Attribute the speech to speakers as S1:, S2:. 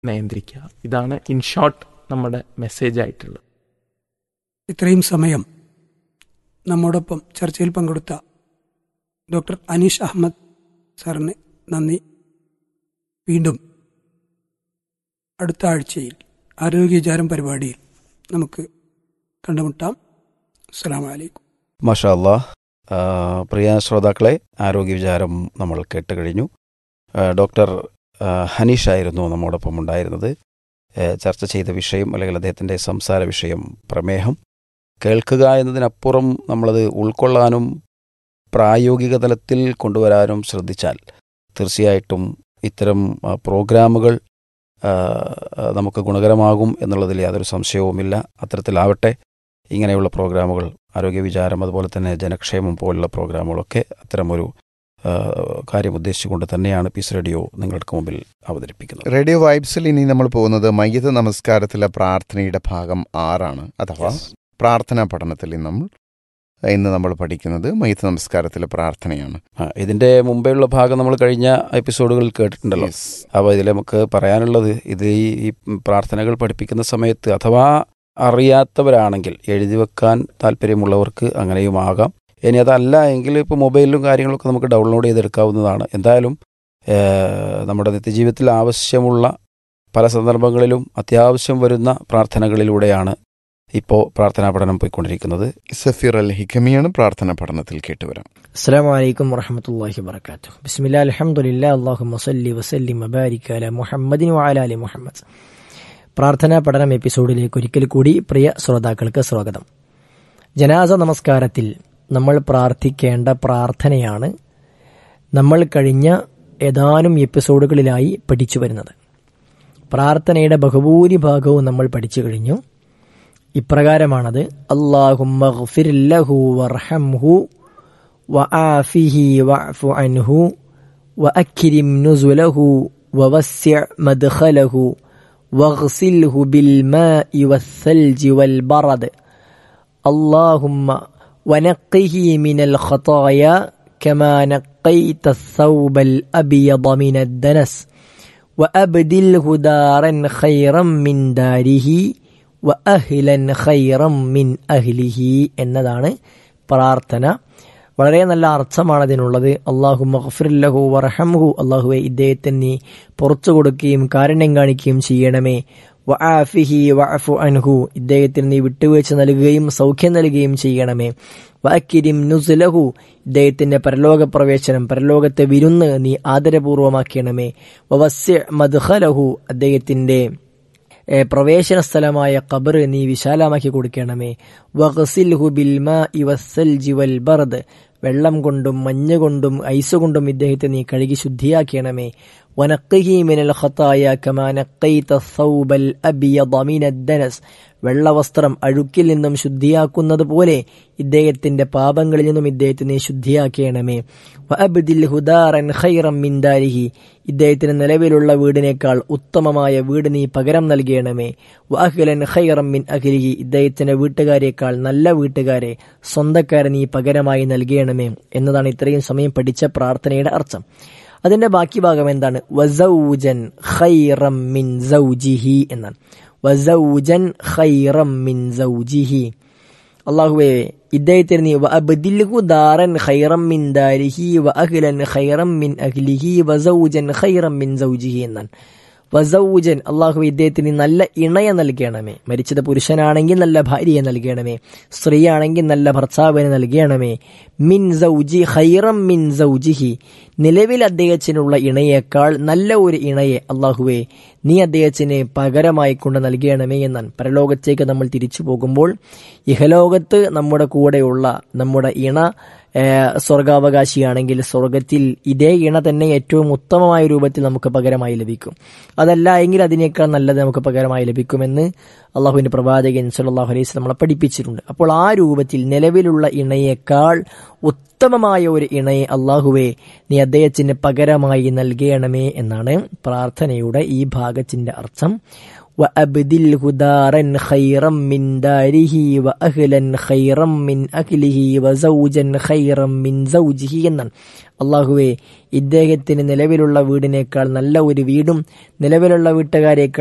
S1: നിയന്ത്രിക്കുക ഇതാണ് in short നമ്മുടെ മെസ്സേജ് ആയിട്ടുള്ളത്
S2: ഇത്രയും സമയം നമ്മോടൊപ്പം ചർച്ചയിൽ പങ്കെടുത്ത ഡോക്ടർ അനീഷ് അഹമ്മദ് സാറിന് നന്ദി വീണ്ടും അടുത്ത ആഴ്ചയിൽ ആരോഗ്യചാരം പരിപാടിയിൽ നമുക്ക് കണ്ടുമുട്ടാം അസ്സാം വലൈക്കും
S3: മാഷാ അല്ലാ ആ, പ്രിയ ശ്രോതാക്കളെ ആരോഗ്യ വിചാരം നമ്മൾ കേട്ട് കഴിഞ്ഞു ആ, ഡോക്ടർ ആ, ഹനീഷ് ആയിരുന്നു നമ്മോടൊപ്പം ഉണ്ടായിരുന്നത് ഏ, ചർച്ച ചെയ്ത വിഷയം അല്ലെങ്കിൽ അദ്ദേഹത്തിൻ്റെ സംസാര വിഷയം പ്രമേഹം കേൾക്കുക എന്നതിനപ്പുറം നമ്മളത് ഉൾക്കൊള്ളാനും പ്രായോഗിക തലത്തിൽ കൊണ്ടുവരാനും ശ്രദ്ധിച്ചാൽ തീർച്ചയായിട്ടും ഇത്തരം ആ, പ്രോഗ്രാമുകൾ ആ, ആ, നമുക്ക് ഗുണകരമാകും എന്നുള്ളതിൽ യാതൊരു സംശയവുമില്ല അത്തരത്തിലാവട്ടെ ഇങ്ങനെയുള്ള പ്രോഗ്രാമുകൾ ആരോഗ്യ വിചാരം അതുപോലെ തന്നെ ജനക്ഷേമം പോലുള്ള പ്രോഗ്രാമുകളൊക്കെ അത്തരമൊരു ആ, കാര്യം ഉദ്ദേശിച്ചുകൊണ്ട് തന്നെയാണ് പീസ് റേഡിയോ നിങ്ങൾക്ക് മുമ്പിൽ അവതരിപ്പിക്കുന്നത്
S4: റേഡിയോ വൈബ്സിൽ ഇനി നമ്മൾ പോകുന്നത് മയ്യത്ത് നമസ്കാരത്തിലെ പ്രാർത്ഥനയുടെ ഭാഗം ആറാണ് അഥവാ പ്രാർത്ഥനാ പഠനത്തിൽ ഇന്ന് നമ്മൾ ഇന്ന് നമ്മൾ പഠിക്കുന്നത് മയ്യത്ത് നമസ്കാരത്തിലെ പ്രാർത്ഥനയാണ്
S3: ആ, ഇതിന്റെ മുമ്പേയുള്ള ഭാഗം നമ്മൾ കഴിഞ്ഞ എപ്പിസോഡുകളിൽ കേട്ടിട്ടുണ്ടല്ലോ
S4: Yes.
S3: അപ്പോൾ ഇതിൽ നമുക്ക് പറയാനുള്ളത് ഇത് ഈ ഈ പ്രാർത്ഥനകൾ പഠിപ്പിക്കുന്ന സമയത്ത് അഥവാ അറിയാത്തവരാണെങ്കിൽ എഴുതി വെക്കാൻ താല്പര്യമുള്ളവർക്ക് അങ്ങനെയും ആകാം ഇനി അതല്ല എങ്കിൽ ഇപ്പോൾ മൊബൈലിലും കാര്യങ്ങളൊക്കെ നമുക്ക് ഡൗൺലോഡ് ചെയ്തെടുക്കാവുന്നതാണ് എന്തായാലും ഏഹ്, നമ്മുടെ നിത്യജീവിതത്തിൽ ആവശ്യമുള്ള പല സന്ദർഭങ്ങളിലും അത്യാവശ്യം വരുന്ന പ്രാർത്ഥനകളിലൂടെയാണ് ഇപ്പോൾ പ്രാർത്ഥനാ പഠനം പോയിക്കൊണ്ടിരിക്കുന്നത്
S4: സഫീർ അൽ ഹിക്കമിയാണ് പ്രാർത്ഥനാ പഠനത്തിൽ കേട്ടുവരാം
S5: السلام عليكم ورحمة الله وبركاته بسم الله الحمد لله اللهم صل وسلم وبارك على محمد وعلى آل محمد പ്രാർത്ഥനാ പഠനം എപ്പിസോഡിലേക്ക് ഒരിക്കൽ കൂടി പ്രിയ ശ്രോതാക്കൾക്ക് സ്വാഗതം ജനാസ നമസ്കാരത്തിൽ നമ്മൾ പ്രാർത്ഥിക്കേണ്ട പ്രാർത്ഥനയാണ് നമ്മൾ കഴിഞ്ഞ ഏതാനും എപ്പിസോഡുകളിലായി പഠിച്ചു വരുന്നത് പ്രാർത്ഥനയുടെ ബഹുഭൂരിഭാഗവും നമ്മൾ പഠിച്ചു കഴിഞ്ഞു ഇപ്രകാരമാണത് അള്ളാഹുല്ലഹു വർഹംഹു وآفه واعف عنه وأكرم نزله ووسع مدخله واغسله بالماء والثلج والبرد اللهم ونقه من الخطايا كما نقيت الثوب الأبيض من الدنس وأبدله دارا خيرا من داره وأهلا خيرا من أهله എന്നതാണ് പ്രാർത്ഥന വളരെ നല്ല അർത്ഥമാണ് അതിനുള്ളത് അള്ളാഹു മഹഫിറല്ലഹു വറഹംഹു അള്ളാഹുവെ ഇദ്ദേഹത്തിന് നീ പുറത്തു കൊടുക്കുകയും കാരുണ്യം കാണിക്കുകയും ചെയ്യണമേ വആഫിഹി വഅഫു അൻഹു ഇദ്ദേഹത്തിന് നീ വിട്ടുവീഴ്ച നൽകുകയും സൗഖ്യം നൽകുകയും ചെയ്യണമേ വഅക്കിരിം നുസ്ലഹു ഇദ്ദേഹത്തിന്റെ പരലോക പ്രവേശനം പരലോകത്തെ വിരുന്ന് നീ ആദരപൂർവമാക്കണമേ വവസ്യ മദ്ഖലഹു അദ്ദേഹത്തിന്റെ ഏ, പ്രവേശന സ്ഥലമായ ഖബർ നീ വിശാലമാക്കി കൊടുക്കണമേ വഖസിൽഹു ബിൽമാഇ വസ്സൽജി വൽ ബർദ് വെള്ളം കൊണ്ടും മഞ്ഞ് കൊണ്ടും ഐസ് കൊണ്ടും ഇദ്ദേഹത്തെ നീ കഴുകി ശുദ്ധിയാക്കണമേ വനഖിഹി മിനൽ ഖതായ കമാ നഖൈത സൗബൽ അബിയദ മിനദ്ദനസ് വെള്ളവസ്ത്രം അഴുക്കിൽ നിന്നും ശുദ്ധിയാക്കുന്നത് പോലെ ഇദ്ദേഹത്തിന്റെ പാപങ്ങളിൽ നിന്നും ഇദ്ദേഹത്തെ നീ ശുദ്ധിയാക്കണമേ വഅബ്ദിൽ ഹുദാറൻ ഖൈറം മിൻ ദാരിഹി ഇദ്ദേഹത്തിന് നിലവിലുള്ള വീടിനേക്കാൾ ഉത്തമമായ വീട് നീ പകരം നൽകണമേ വഅഹ്ലൻ ഖൈറം മിൻ അഹ്ലിഹി ഇദ്ദേഹത്തിന്റെ വീട്ടുകാരേക്കാൾ നല്ല വീട്ടുകാരെ സ്വന്തക്കാരെ നീ പകരമായി നൽകണമേ എന്നതാണ് ഇത്രയും സമയം പഠിച്ച പ്രാർത്ഥനയുടെ അർത്ഥം അതിന്റെ ബാക്കി ഭാഗം എന്താണ് വസൗജൻ ഖൈറം മിൻ സൗജിഹി എന്നാണ് വസൗജൻ ഖൈറം മിൻ സൗജിഹി അള്ളാഹുവേ ഇദ്ദേഹത്തിന് നീ വഅബ്ദിൽഹു ദാറൻ ഖൈറം മിൻ ദാരിഹി വഅഹ്ലൻ ഖൈറം മിൻ അഹ്ലിഹി വസൗജൻ ഖൈറം മിൻ സൗജിഹി എന്നാണ് വസൗജൻ അള്ളാഹു ഇദ്ദേഹത്തിന് നീ നല്ല ഇണയെ നൽകണമേ മരിച്ചത് പുരുഷനാണെങ്കിൽ നല്ല ഭാര്യയെ നൽകണമേ സ്ത്രീയാണെങ്കിൽ നല്ല ഭർത്താവിനെ നൽകണമേ മിൻ സൗജി ഖൈറം മിൻ സൗജിഹി നിലവിൽ അദ്ദേഹത്തിനുള്ള ഇണയേക്കാൾ നല്ല ഒരു ഇണയെ അള്ളാഹുവെ നീ അദ്ദേഹത്തിന് പകരമായി കൊണ്ട് നൽകണമേ എന്നാണ് പരലോകത്തേക്ക് നമ്മൾ തിരിച്ചു പോകുമ്പോൾ ഇഹലോകത്ത് നമ്മുടെ കൂടെയുള്ള നമ്മുടെ ഇണ ഏഹ്, സ്വർഗാവകാശിയാണെങ്കിൽ സ്വർഗത്തിൽ ഇതേ ഇണ തന്നെ ഏറ്റവും ഉത്തമമായ രൂപത്തിൽ നമുക്ക് പകരമായി ലഭിക്കും അതല്ല എങ്കിൽ അതിനേക്കാൾ നല്ലത് നമുക്ക് പകരമായി ലഭിക്കുമെന്ന് അള്ളാഹുവിന്റെ പ്രവാചകൻ സല്ലല്ലാഹു അലൈഹി വസല്ലം നമ്മളെ പഠിപ്പിച്ചിട്ടുണ്ട് അപ്പോൾ ആ രൂപത്തിൽ നിലവിലുള്ള ഇണയേക്കാൾ ഉത്തമമായ ഒരു ഇണയെ അള്ളാഹുവെ നീ അദ്ദേഹത്തിന് പകരമായി നൽകണമേ എന്നാണ് പ്രാർത്ഥനയുടെ ഈ ഭാഗത്തിന്റെ അർത്ഥം وأبدله دارا خيرا من داره وأهلا خيرا من أهله وزوجا خيرا من زوجه എന്നാണ് അള്ളാഹുവെ ഇദ്ദേഹത്തിന് നിലവിലുള്ള വീടിനേക്കാൾ നല്ല ഒരു വീടും നിലവിലുള്ള വീട്ടുകാരേക്കാൾ